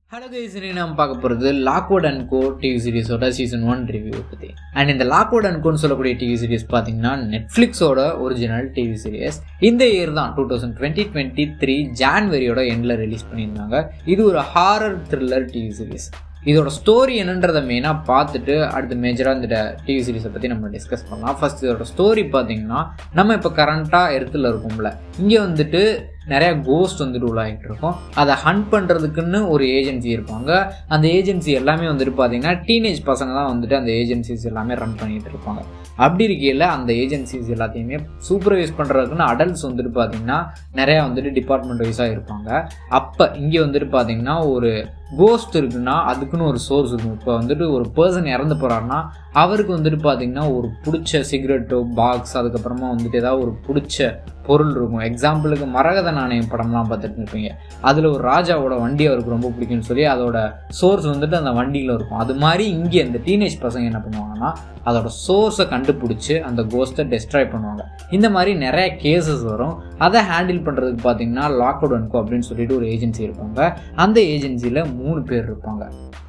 hello guys இன்னைக்கு நம்ம பார்க்க போகிறது லாக்வுட் அண்ட் கோ டிவி சீரிஸோட சீசன் ஒன் ரிவ்யூ பற்றி அண்ட் இந்த லாக்வுட் அண்ட் கோன்னு சொல்லக்கூடிய டிவி சீரிஸ் பார்த்தீங்கன்னா நெட்ஃப்ளிக்ஸோட ஒரிஜினல் டிவி சீரிஸ் இந்த இயர் தான் two thousand twenty twenty three ஜான்வரியோட எண்டில் ரிலீஸ் பண்ணியிருந்தாங்க இது ஒரு ஹாரர் த்ரில்லர் டிவி சீரிஸ் இதோட ஸ்டோரி என்னன்றதை மெயினாக பார்த்துட்டு அடுத்து மேஜராக இந்த டிவி சீரிஸை பற்றி நம்ம டிஸ்கஸ் பண்ணலாம் ஃபர்ஸ்ட் இதோட ஸ்டோரி பார்த்தீங்கன்னா நம்ம இப்போ கரண்ட்டாக இடத்துல இருக்கோம்ல இங்கே வந்துட்டு நிறைய கோஸ்ட் வந்துட்டு உள்ளாகிட்டு இருக்கும் அதை ஹண்ட் பண்ணுறதுக்குன்னு ஒரு ஏஜென்சி இருப்பாங்க அந்த ஏஜென்சி எல்லாமே வந்துட்டு பார்த்தீங்கன்னா டீனேஜ் பசங்க தான் வந்துட்டு அந்த ஏஜென்சிஸ் எல்லாமே ரன் பண்ணிட்டு இருப்பாங்க அப்படி இருக்கையில் அந்த ஏஜென்சிஸ் எல்லாத்தையுமே சூப்பர்வைஸ் பண்ணுறதுக்குன்னு அடல்ட்ஸ் வந்துட்டு பார்த்தீங்கன்னா நிறையா வந்துட்டு டிபார்ட்மெண்ட் வைஸாக இருப்பாங்க அப்போ இங்கே வந்துட்டு பார்த்தீங்கன்னா ஒரு கோஸ்ட் இருக்குன்னா அதுக்குன்னு ஒரு சோர்ஸ் இருக்கும் இப்போ வந்துட்டு ஒரு பர்சன் இறந்து போகிறாருன்னா அவருக்கு வந்துட்டு பார்த்தீங்கன்னா ஒரு பிடிச்ச சிகரெட்டோ பாக்ஸ் அதுக்கப்புறமா வந்துட்டு ஏதாவது ஒரு பிடிச்ச பொருள் இருக்கும் எக்ஸாம்பிளுக்கு மரகத நாணயம் படம்லாம் பார்த்துட்டு இருப்பீங்க அதில் ஒரு ராஜாவோட வண்டி அவருக்கு ரொம்ப பிடிக்கும்னு சொல்லி அதோட சோர்ஸ் வந்துட்டு அந்த வண்டியில் இருக்கும் அது மாதிரி இங்கே இந்த டீனேஜ் பசங்க என்ன பண்ணுவாங்கன்னா அதோட சோர்ஸை கண்டுபிடிச்சி அந்த கோஸ்ட்டை டெஸ்ட்ராய் பண்ணுவாங்க இந்த மாதிரி நிறைய கேசஸ் வரும் அதை ஹேண்டில் பண்ணுறதுக்கு பார்த்தீங்கன்னா லாக்அவுட் அன்கோ அப்படின்னு சொல்லிட்டு ஒரு ஏஜென்சி இருப்பாங்க அந்த ஏஜென்சியில் மூணு பேர் இருப்பாங்க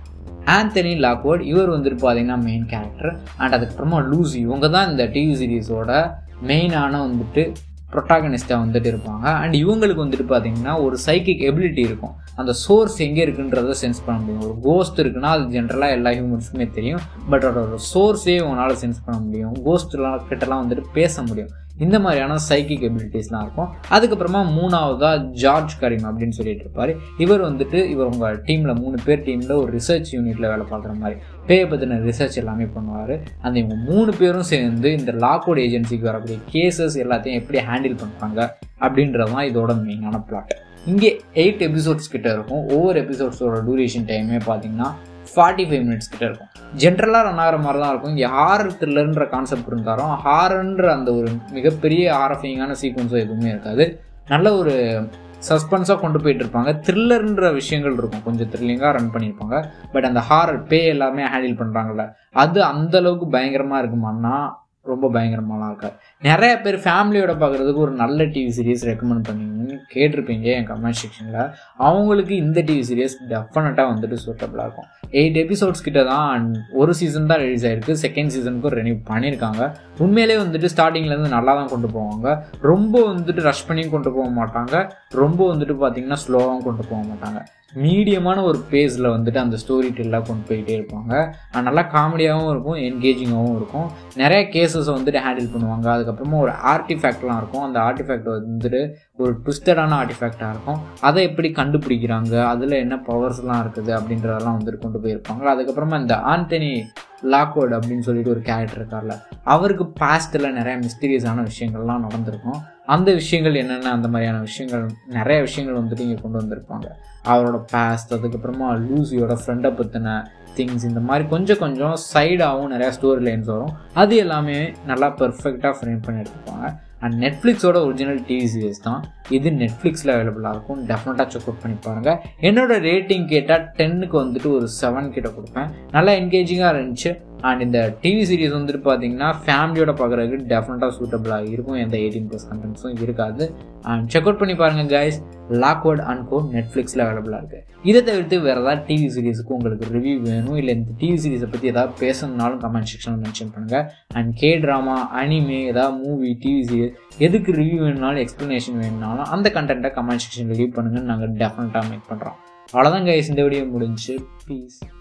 ஆந்தனி லாக்வர்ட் இவர் வந்துட்டு பார்த்தீங்கன்னா மெயின் கேரக்டர் அண்ட் அதுக்கப்புறமா லூசி இவங்க தான் இந்த டிவி சீரிஸோட மெயினான வந்துட்டு ப்ரொட்டாகனிஸ்டாக வந்துட்டு இருப்பாங்க அண்ட் இவங்களுக்கு வந்துட்டு பார்த்தீங்கன்னா ஒரு சைக்கிக் எபிலிட்டி இருக்கும் அந்த சோர்ஸ் எங்கே இருக்குன்றத சென்ஸ் பண்ண முடியும் ஒரு கோஸ்ட் இருக்குன்னா அது ஜென்ரலாக எல்லா ஹியூமன்ஸுக்குமே தெரியும் பட் அதோட சோர்ஸே உங்களால் சென்ஸ் பண்ண முடியும் கோஸ்ட்லாம் கிட்டலாம் வந்துட்டு பேச முடியும் இந்த மாதிரியான சைக்கிக் எபிலிட்டிஸ்லாம் இருக்கும் அதுக்கப்புறமா மூணாவதாக ஜார்ஜ் கரீம் அப்படின்னு சொல்லிட்டு இருப்பார் இவர் வந்துட்டு இவர் உங்கள் டீமில் மூணு பேர் டீமில் ஒரு ரிசர்ச் யூனிட்டில் வேலை பார்க்குற மாதிரி பேயை பற்றின ரிசர்ச் எல்லாமே பண்ணுவார் அந்த இவங்க மூணு பேரும் சேர்ந்து இந்த லாக்வுட் ஏஜென்சிக்கு வரக்கூடிய கேசஸ் எல்லாத்தையும் எப்படி ஹேண்டில் பண்ணுறாங்க அப்படின்றது தான் இதோட மெயினான பிளாட் இங்கே எயிட் எபிசோட்ஸ் கிட்ட இருக்கும் ஒவ்வொரு எபிசோட்ஸோட டூரேஷன் டைமே பார்த்தீங்கன்னா ஃபார்ட்டி ஃபைவ் மினிட்ஸ் கிட்ட இருக்கும் ஜென்ரலாக ரன் ஆகிற மாதிரி தான் இருக்கும் இங்கே ஹாரர் த்ரில்லர்ன்ற கான்செப்ட் இருந்தாலும் ஹாரன்ற அந்த ஒரு மிகப்பெரிய ஹாரஃபிங்கான சீக்வன்ஸோ எதுவுமே இருக்காது நல்ல ஒரு சஸ்பென்ஸாக கொண்டு போயிட்டு இருப்பாங்க த்ரில்லர்ன்ற விஷயங்கள் இருக்கும் கொஞ்சம் த்ரில்லிங்காக ரன் பண்ணியிருப்பாங்க பட் அந்த ஹாரர் பே எல்லாமே ஹேண்டில் பண்ணுறாங்கல்ல அது அந்த அளவுக்கு பயங்கரமாக இருக்குமான்னா ரொம்ப பயங்கரமாலாம் இருக்காது நிறைய பேர் ஃபேமிலியோட பார்க்குறதுக்கு ஒரு நல்ல டிவி சீரிஸ் ரெக்கமெண்ட் பண்ணீங்கன்னு கேட்டிருப்பீங்க என் கமெண்ட் செக்ஷனில் அவங்களுக்கு இந்த டிவி சீரிஸ் டெஃபினட்டாக வந்துட்டு சூட்டபுளாக இருக்கும் எயிட் எபிசோட்ஸ் கிட்ட தான் ஒரு சீசன் தான் ரிலீஸ் ஆயிருக்கு செகண்ட் சீசனுக்கும் ரெனியூ பண்ணியிருக்காங்க உண்மையிலே வந்துட்டு ஸ்டார்டிங்லேருந்து நல்லா தான் கொண்டு போவாங்க ரொம்ப வந்துட்டு ரஷ் பண்ணி கொண்டு போக மாட்டாங்க ரொம்ப வந்துட்டு பார்த்தீங்கன்னா ஸ்லோவாகவும் கொண்டு போக மாட்டாங்க மீடியமான ஒரு பேஸில் வந்துட்டு அந்த ஸ்டோரி டெல்லாக கொண்டு போயிட்டே இருப்பாங்க நல்லா காமெடியாகவும் இருக்கும் என்கேஜிங்காகவும் இருக்கும் நிறைய கேசஸை வந்துட்டு ஹேண்டில் பண்ணுவாங்க அதுக்கப்புறமா ஒரு ஆர்டிஃபேக்ட்லாம் இருக்கும் அந்த ஆர்டிஃபேக்ட் வந்துட்டு ஒரு ட்விஸ்டடான ஆர்டிஃபேக்டாக இருக்கும் அதை எப்படி கண்டுபிடிக்கிறாங்க அதில் என்ன பவர்ஸ்லாம் இருக்குது அப்படின்றதெல்லாம் வந்துட்டு கொண்டு போயிருப்பாங்க அதுக்கப்புறமா இந்த ஆந்தனி லாக்வர்ட் அப்படின்னு சொல்லிட்டு ஒரு கேரக்டர் இருக்கார்ல அவருக்கு பாஸ்ட்டில் நிறைய மிஸ்டீரியஸான விஷயங்கள்லாம் நடந்திருக்கும் அந்த விஷயங்கள் என்னென்ன அந்த மாதிரியான விஷயங்கள் நிறைய விஷயங்கள் வந்துட்டு இங்கே கொண்டு வந்திருப்பாங்க அவரோட பாஸ்ட் அதுக்கப்புறமா லூசியோட ஃப்ரெண்டை பற்றின திங்ஸ் இந்த மாதிரி கொஞ்சம் கொஞ்சம் சைடாகவும் நிறையா ஸ்டோரி லைன்ஸ் வரும் அது எல்லாமே நல்லா பெர்ஃபெக்டாக ஃப்ரேம் பண்ணி எடுத்துப்பாங்க அண்ட் நெட்ஃப்ளிக்ஸோட ஒரிஜினல் டிவி சீரிஸ் தான் இது நெட்ஃப்ளிக்ஸில் அவைலபிளாக இருக்கும் டெஃபினட்டாக செக் அவுட் பண்ணி பாருங்கள் என்னோட ரேட்டிங் கேட்டால் டென்னுக்கு வந்துட்டு ஒரு செவன் கிட்ட கொடுப்பேன் நல்லா என்கேஜிங்காக இருந்துச்சு அண்ட் இந்த டிவி சீரிஸ் வந்துட்டு பார்த்தீங்கன்னா ஃபேமிலியோட பார்க்குறதுக்கு டெஃபினட்டாக சூட்டபுளாக இருக்கும் எந்த எயிட்டீன் ப்ளஸ் கண்டென்ட்ஸும் இருக்காது அண்ட் செக் அவுட் பண்ணி பாருங்கள் கைஸ் லாக்வர்ட் அண்ட் கோ நெட்ஃப்ளிக்ஸில் அவைலபிளாக இருக்குது இதை தவிர்த்து வேறு ஏதாவது டிவி சீரிஸுக்கு உங்களுக்கு ரிவ்யூ வேணும் இல்லை இந்த டிவி சீரிஸை பற்றி ஏதாவது பேசணுனாலும் கமெண்ட் செக்ஷனில் மென்ஷன் பண்ணுங்கள் அண்ட் கே ட்ராமா அனிமே ஏதாவது மூவி டிவி சீரிஸ் எதுக்கு ரிவ்யூ வேணுனாலும் எக்ஸ்ப்ளனேஷன் வேணுனாலும் அந்த கண்டென்ட்டை கமெண்ட் செக்ஷனில் லீவ் பண்ணுங்கன்னு நாங்கள் டெஃபினட்டாக மேக் பண்ணுறோம் அவ்வளோதான் கைஸ் இந்த வீடியோ முடிஞ்சு ப்ளீஸ்